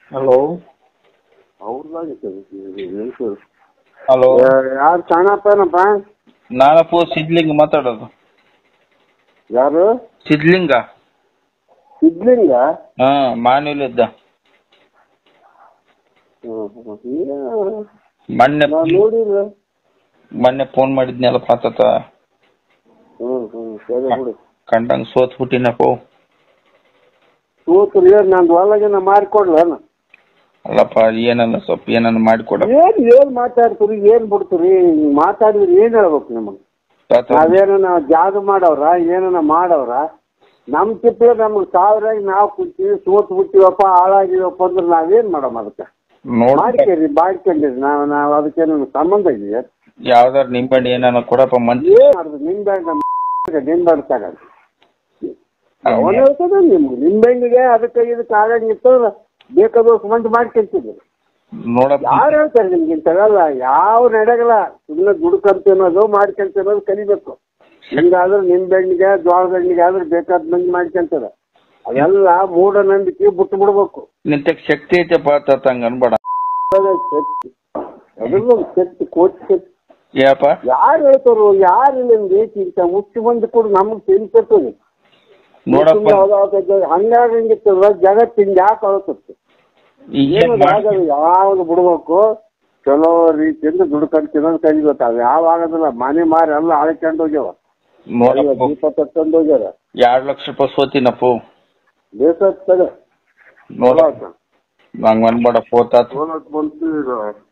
Hello ಅವ್ರದ್ದಾಗಿತ್ತು hello ಯಾರು ಸಣ್ಣಪ್ಪನಪ್ಪ ನಾನಪ್ಪ ಸಿದ್ಲಿಂಗ ಮಾತಾಡೋದು ಯಾರು ಸಿದ್ಲಿಂಗ ಸಿದ್ಲಿಂಗ ಹಾ ಮಾನ್ಯಲಿದ್ದ ಹ್ಮ್, ಹ್ಮ್. ಏ- ಮೊನ್ನೆ ನಾನ್ ನೋಡಿಲ್ಲ ಮೊನ್ನೆ ಫೋನ್ ಮಾಡಿದ್ನಲ್ಲ ಪಾತತ ಹ್ಮ್ ಹ್ಮ್ ಸರಿ ಬಿಡು ಕಂಡಂಗ್ ಸೋತ್ ಬಿಟ್ಟಿನಪ್ಪ ತೂತ್ರು ಏನ್ ನಂದು ಒಳಗಿನ ಮಾರಿಕೊಡ್ಲೇನ ಅಲ್ಲಪ್ಪ ಏನನ್ನ ಸ್ವಲ್ಪ ಏನನ್ನ ಮಾಡಿಕೊಡ ಏನ್ ಏನ್ ಮಾತಾಡ್ತೀರಿ ಏನ್ ಬಿಡ್ತೀರಿ ಹಿಂಗ್ ಮಾತಾಡಿದ್ರೆ ಏನ್ ಹೇಳ್ಬೇಕು ನಿಮಗೆ ತಾತ ನಾವೇನ ಜಾದು ಮಾಡವ್ರ ಏನನ ಮಾಡವ್ರ ನಮ್ ಚಿತ್ರ ನಮ್ಗೆ ಸಾವಿರಾಗಿ ನಾವು ಕುಂತೀವಿ ಸೋತ್ ಬಿಟ್ಟಿವಪ್ಪ ಹಾಳಾಗಿವಪ್ಪ ಅಂದ್ರೆ ನಾವೇನ್ ಮಾಡಮ್ ಅದಕ್ಕೆ ನೋಡ್ ಮಾಡ್ಕೇರಿ ಮಾಡ್ಕೊಂಡಿರಿ ನಾವು ನಾವು ಅದಕ್ಕೆ ನಮ್ಗೆ ಸಂಬಂಧ ಇದೆಯಾ ಯಾವ್ದಾರ ನಿಂಬೆಹಣ್ಣು ಏನನ್ನ ಕೊಡಪ್ಪ ಮಂದಿ ಏನ್ ಮಾಡುದು ನಿಂಬೆ ಹಣ್ಣು ನಿಂಬೆ ಹಣ್ಣು ತಗೊಂಡು ಅವನು ಹೇಳ್ತದ ನಿಮ್ಗೆ ನಿಂಬೆಹಣ್ಣಿಗೆ ಅದಕ್ಕೆ ಇದಕ್ಕೆ ಆಗಂಗಿತ್ತು ಬೇಕಾದಷ್ಟು ಮಂದಿ ಮಾಡ್ಕೊಂತಿದ್ರು ನೋಡಪ್ಪ ಯಾರು ಹೇಳ್ತಾರೆ ನಿಮ್ಗೆ ಇಂಥವೆಲ್ಲ ಯಾವ ನಡೆಗಲ್ಲ ಸುಮ್ಮನೆ ದುಡ್ಕಂತ ತಿನ್ನೋದು ಮಾಡ್ಕೊಂತ ತಿನ್ನೋದು ಕಲಿಬೇಕು ಹಿಂಗಾದ್ರೆ ನಿಂಬೆಹಣ್ಣಿಗೆ ಜೋಳದ ಹಣ್ಣಿಗೆ ಆದ್ರೆ ಬೇಕಾದ ಮಂದಿ ಮಾಡ್ಕೊಂತಾರ ಅವೆಲ್ಲ ಮೂಢನಂಬಿಕೆ ಬಿಟ್ಟು ಬಿಡ್ಬೇಕು ನಿಂತಕ್ ಶಕ್ತಿ ಐತೆಪ್ಪ ತಾತ ಹಂಗ ಅನ್ಬೇಡ ಅದೇ ಶಕ್ತಿ ಅದ್ರದ್ದು ಶಕ್ತಿ ಕೋಟಿ ಶಕ್ತಿ ಏಪ್ಪ ಯಾರು ಹೇಳ್ತಾರೋ ಯಾರು ನಿಮ್ಗೆ ಇಂಥ ಮುಚ್ಚಿ ಮಂದಿ ಕೂಡ ನಮಗೆ ತಿನ್ಕೊಳ್ತದೆ ನೋಡಪ್ಪ ಹಂಗಾಗಂಗಿತ್ತಲ್ಲ ಜಗತ್ತಿನ ಯಾಕೆ ಅಳತತ್ತೆ ಈಗ ಏನು ಆಗಲ್ಲ ಯಾವಾಗ ಬಿಡ್ಬೇಕು ಚಲೋ ರೀತಿಯಿಂದ ದುಡ್ಕೊಂಡು ತಿನ್ನೋದು ಕಲಿಬೇಕು ಅವು ಯಾವ ಆಗೋದಿಲ್ಲ ಮನೆ ಮಾರಿ ಎಲ್ಲ ಆಳ್ಕೊಂಡು ಹೋಗ್ಯಾವ ನೋಡಪ್ಪ ದೀಪ ತಟ್ಟಂದು ಹೋಗ್ಯಾರ ಎರಡ್ ಲಕ್ಷ ರೂಪಾಯಿ ಸೋತಿನಪ್ಪ ಬೇಸತ್ತದ ನೋಡ ಹಂಗ ಅನ್ಬೇಡ ಪೋತಾತ ಸೋಲಕ್ ಬಂತು ಈಗ